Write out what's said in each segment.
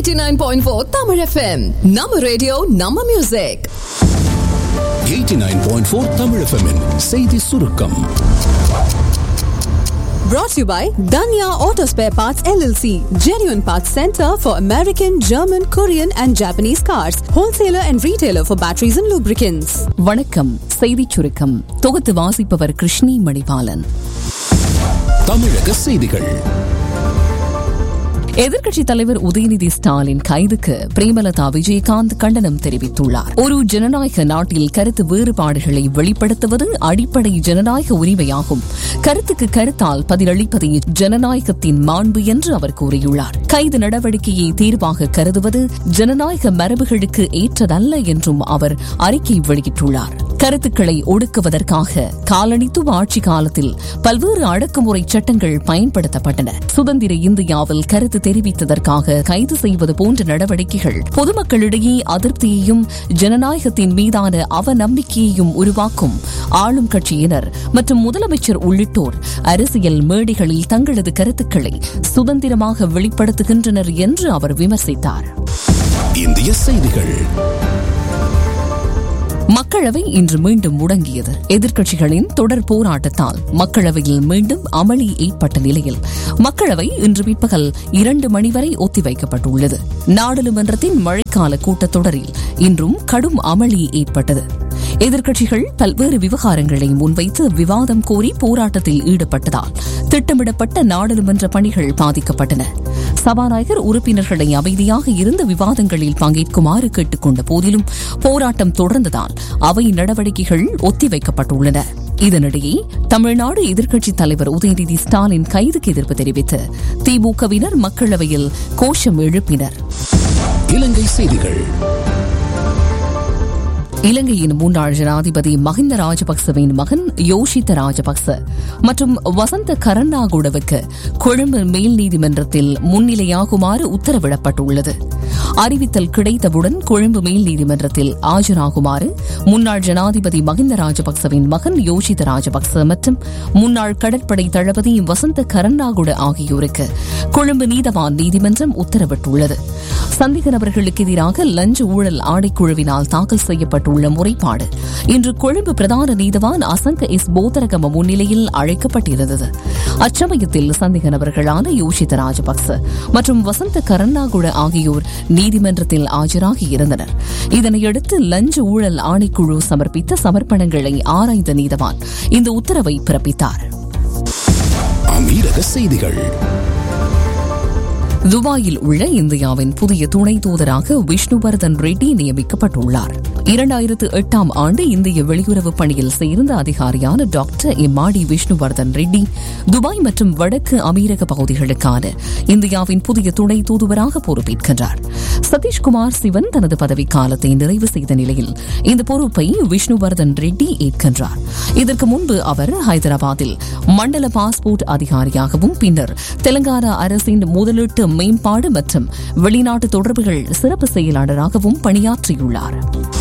89.4 Tamil FM. நம்ம radio நம்ம music 89.4 Tamil FM -இன் செய்தி சுருக்கம் brought to you by Danya Auto Spare Parts LLC, genuine parts center for American, German, Korean and Japanese cars, wholesaler and retailer for batteries and lubricants. வணக்கம் செய்திச் சுருக்கம் தொகுத்து வாசிப்பவர் கிருஷ்ணி மணிபாலன் தமிழக செய்திகள் எதிர்க்கட்சித் தலைவர் உதயநிதி ஸ்டாலின் கைதுக்கு பிரேமலதா விஜயகாந்த் கண்டனம் தெரிவித்துள்ளார் ஒரு ஜனநாயக நாட்டில் கருத்து வேறுபாடுகளை வெளிப்படுத்துவது அடிப்படை ஜனநாயக உரிமையாகும் கருத்துக்கு கருத்தால் பதிலளிப்பதே ஜனநாயகத்தின் மாண்பு என்று அவர் கூறியுள்ளார் கைது நடவடிக்கையை தீர்வாக கருதுவது ஜனநாயக மரபுகளுக்கு ஏற்றதல்ல என்றும் அவர் அறிக்கை வெளியிட்டுள்ளார் கருத்துக்களை ஒடுக்குவதற்காக காலனித்துவ ஆட்சி காலத்தில் பல்வேறு அடக்குமுறை சட்டங்கள் பயன்படுத்தப்பட்டன சுதந்திர இந்தியாவில் கருத்து தெரிவித்ததற்காக கைது செய்வது போன்ற நடவடிக்கைகள் பொதுமக்களிடையே அதிருப்தியையும் ஜனநாயகத்தின் மீதான அவநம்பிக்கையையும் உருவாக்கும் ஆளும் கட்சியினர் மற்றும் முதலமைச்சர் உள்ளிட்டோர் அரசியல் மேடைகளில் தங்களது கருத்துக்களை சுதந்திரமாக வெளிப்படுத்துகின்றனர் என்று அவர் விமர்சித்தார் இந்திய செய்திகள் மக்களவை இன்று மீண்டும் முடங்கியது எதிர்க்கட்சிகளின் தொடர் போராட்டத்தால் மக்களவையில் மீண்டும் அமளி ஏற்பட்ட நிலையில் மக்களவை இன்று பிற்பகல் இரண்டு மணி வரை ஒத்திவைக்கப்பட்டுள்ளது நாடாளுமன்றத்தின் மழைக்கால கூட்டத்தொடரில் இன்றும் கடும் அமளி ஏற்பட்டது எதிர்க்கட்சிகள் பல்வேறு விவகாரங்களை முன்வைத்து விவாதம் கோரி போராட்டத்தில் ஈடுபட்டதால் திட்டமிடப்பட்ட நாடாளுமன்ற பணிகள் பாதிக்கப்பட்டன சபாநாயகர் உறுப்பினர்களை அமைதியாக இருந்த விவாதங்களில் பங்கேற்குமாறு கேட்டுக் கொண்ட போதிலும் போராட்டம் தொடர்ந்ததால் அவை நடவடிக்கைகள் ஒத்திவைக்கப்பட்டுள்ளன இதனிடையே தமிழ்நாடு எதிர்க்கட்சித் தலைவர் உதயநிதி ஸ்டாலின் கைதுக்கு எதிர்ப்பு தெரிவித்து திமுகவினர் மக்களவையில் கோஷம் எழுப்பினர் இலங்கை செய்திகள் இலங்கையின் முன்னாள் ஜனாதிபதி மஹிந்த ராஜபக்சவின் மகன் யோஷித்த ராஜபக்ச மற்றும் வசந்த கரண்ணாகுடவுக்கு கொழும்பு மேல் நீதிமன்றத்தில் முன்னிலையாகுமாறு உத்தரவிடப்பட்டுள்ளது அறிவித்தல் கிடைத்தவுடன் கொழும்பு மேல் நீதிமன்றத்தில் ஆஜராகுமாறு முன்னாள் ஜனாதிபதி மஹிந்த ராஜபக்சவின் மகன் யோஷித ராஜபக்ச மற்றும் முன்னாள் கடற்படை தளபதி வசந்த கரண்ணாகுட ஆகியோருக்கு கொழும்பு நீதவான் நீதிமன்றம் உத்தரவிட்டுள்ளது சந்தேக நபர்களுக்கு எதிராக லஞ்ச ஊழல் ஆணைக்குழுவினால் தாக்கல் செய்யப்பட்டுள்ள முறைப்பாடு இன்று கொழும்பு பிரதான நீதவான் அசங்க எஸ் போதரகம முன்னிலையில் அழைக்கப்பட்டிருந்தது அச்சமயத்தில் சந்தேக நபர்களான யோஷித ராஜபக்ச மற்றும் வசந்த கரண்ணாகுட ஆகியோர் நீதிமன்றத்தில் ஆஜராகி இருந்தனர் இதனையடுத்து லஞ்ச ஊழல் ஆணைக்குழு சமர்ப்பித்த சமர்ப்பணங்களை ஆராய்ந்த நீதவான் இந்த உத்தரவை பிறப்பித்தார் அமீரக செய்திகள் துபாயில் உள்ள இந்தியாவின் புதிய துணை தூதராக விஷ்ணுவர்தன் ரெட்டி நியமிக்கப்பட்டுள்ளார் இரண்டாயிரத்து எட்டாம் ஆண்டு இந்திய வெளியுறவு பணியில் சேர்ந்த அதிகாரியான டாக்டர் இம்மாடி விஷ்ணுவர்தன் ரெட்டி துபாய் மற்றும் வடக்கு அமீரக பகுதிகளுக்கான இந்தியாவின் புதிய துணை தூதுவராக பொறுப்பேற்கின்றார் சதீஷ்குமார் சிவன் தனது பதவிக்காலத்தை நிறைவு செய்த நிலையில் இந்த பொறுப்பை விஷ்ணுவர்தன் ரெட்டி ஏற்கின்றார் இதற்கு முன்பு அவர் ஹைதராபாத்தில் மண்டல பாஸ்போர்ட் அதிகாரியாகவும் பின்னர் தெலங்கானா அரசின் முதலீட்டு மேம்பாடு மற்றும் வெளிநாட்டு தொடர்புகள் சிறப்பு செயலாளராகவும் பணியாற்றியுள்ளார்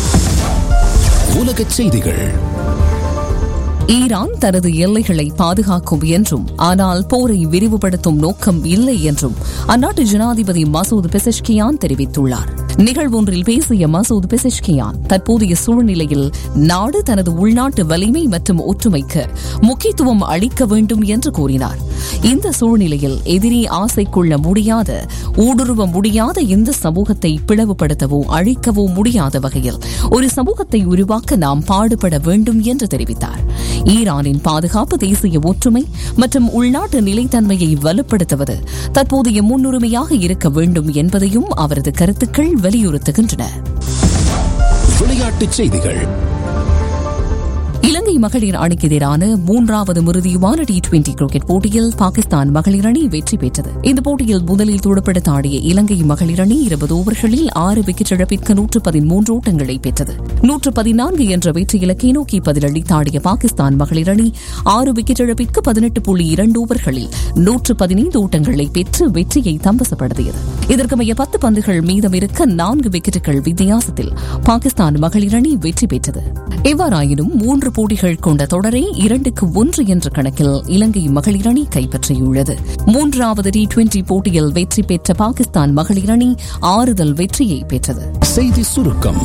உலக செய்திகள் ஈரான் தனது எல்லைகளை பாதுகாக்கும் என்றும் ஆனால் போரை விரிவுபடுத்தும் நோக்கம் இல்லை என்றும் அந்நாட்டு ஜனாதிபதி மசூத் பெசஷ்கியான் தெரிவித்துள்ளார் நிகழ்வொன்றில் பேசிய மசூத் பெசஷ்கியான் தற்போதைய சூழ்நிலையில் நாடு தனது உள்நாட்டு வலிமை மற்றும் ஒற்றுமைக்கு முக்கியத்துவம் அளிக்க வேண்டும் என்று கூறினார் இந்த சூழ்நிலையில் எதிரி ஆசை கொள்ள முடியாத ஊடுருவ முடியாத இந்த சமூகத்தை பிளவுபடுத்தவோ அழிக்கவோ முடியாத வகையில் ஒரு சமூகத்தை உருவாக்க நாம் பாடுபட வேண்டும் என்று தெரிவித்தார் ஈரானின் பாதுகாப்பு தேசிய ஒற்றுமை மற்றும் உள்நாட்டு நிலைத்தன்மையை வலுப்படுத்துவது தற்போதைய முன்னுரிமையாக இருக்க வேண்டும் என்பதையும் அவரது கருத்துக்கள் வலியுறுத்துகின்றன விளையாட்டுச் செய்திகள் இலங்கை மகளிர் அணிக்கு எதிரான மூன்றாவது மிருதியுமான டி டுவெண்டி கிரிக்கெட் போட்டியில் பாகிஸ்தான் மகளிர் அணி வெற்றி பெற்றது இந்த போட்டியில் முதலில் துடுப்படுத்த ஆடிய இலங்கை மகளிர் அணி இருபது ஓவர்களில் ஆறு விக்கெட் இழப்பிற்கு நூற்று பதிமூன்று ஓட்டங்களை பெற்றது நூற்று பதினான்கு என்ற வெற்றி இலக்கை நோக்கி பதிலளித்து ஆடிய பாகிஸ்தான் மகளிர் அணி ஆறு விக்கெட் இழப்பிற்கு பதினெட்டு புள்ளி இரண்டு ஓவர்களில் நூற்று பதினைந்து ஓட்டங்களை பெற்று வெற்றியை தம்பசப்படுத்தியது இதற்கமைய பத்து பந்துகள் மீதம் இருக்க நான்கு விக்கெட்டுகள் வித்தியாசத்தில் பாகிஸ்தான் மகளிர் அணி வெற்றி பெற்றது எவ்வாறாயினும் மூன்று போட்டிகள் கொண்ட தொடரை இரண்டுக்கு ஒன்று என்ற கணக்கில் இலங்கை மகளிர் அணி கைப்பற்றியுள்ளது மூன்றாவது டி டுவெண்டி போட்டியில் வெற்றி பெற்ற பாகிஸ்தான் மகளிர் அணி ஆறுதல் வெற்றியை பெற்றது செய்தி சுருக்கம்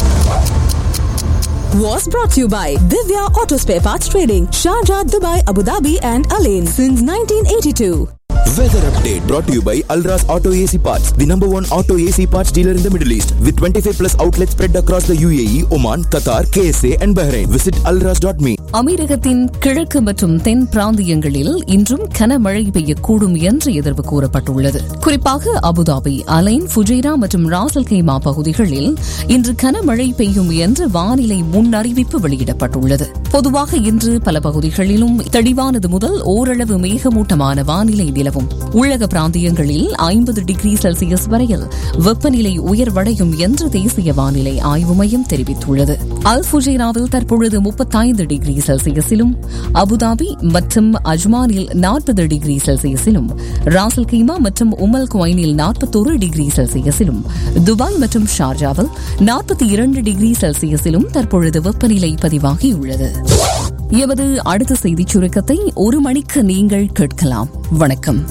Was brought to you by Divya Auto Spare Parts Trading, Sharjah, Dubai, Abu Dhabi, and Alain since 1982. Weather update brought to you by Alras Auto AC Parts, the number one auto AC parts dealer in the Middle East, with 25 plus outlets spread across the UAE, Oman, Qatar, KSA, and Bahrain. Visit alras.me. அமீரகத்தின் கிழக்கு மற்றும் தென் பிராந்தியங்களில் இன்றும் கனமழை பெய்யக்கூடும் என்று எதிர்வு கூறப்பட்டுள்ளது குறிப்பாக அபுதாபி அலைன் ஃபுஜைரா மற்றும் ராசல் கைமா பகுதிகளில் இன்று கனமழை பெய்யும் என்று வானிலை முன்னறிவிப்பு வெளியிடப்பட்டுள்ளது பொதுவாக இன்று பல பகுதிகளிலும் தெளிவானது முதல் ஓரளவு மேகமூட்டமான வானிலை நிலவும் உள்ளக பிராந்தியங்களில் ஐம்பது டிகிரி செல்சியஸ் வரையில் வெப்பநிலை உயர்வடையும் என்று தேசிய வானிலை ஆய்வு மையம் தெரிவித்துள்ளது அல் ஃபுஜைராவில் தற்பொழுது முப்பத்தைந்து டிகிரி செல்சியஸிலும் அபுதாபி மற்றும் அஜ்மானில் நாற்பது டிகிரி செல்சியஸிலும் ராசல் கீமா மற்றும் உமல் குவைனில் நாற்பத்தொரு டிகிரி செல்சியஸிலும் துபாய் மற்றும் ஷார்ஜாவில் நாற்பத்தி இரண்டு டிகிரி செல்சியஸிலும் தற்பொழுது வெப்பநிலை பதிவாகியுள்ளது எமது அடுத்த செய்திச் சுருக்கத்தை ஒரு மணிக்கு நீங்கள் கேட்கலாம் வணக்கம்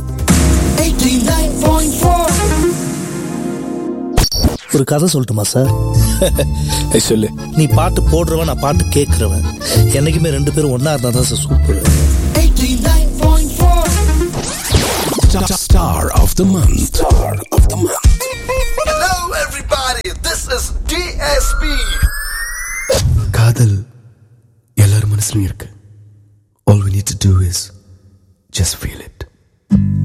ஒரு கதை சொல்லட்டுமா சார் சொல்லு நீ பாட்டு போடுறவன் நான் பாட்டு கேட்கறவன் என்னைக்குமே ரெண்டு பேரும் ஒன்னா இருந்தா தான் sir super Star of the month. Star of the month. Hello, everybody. This is DSP. காதல் எல்லார் மனசுலயும் இருக்கு all we need to do is just feel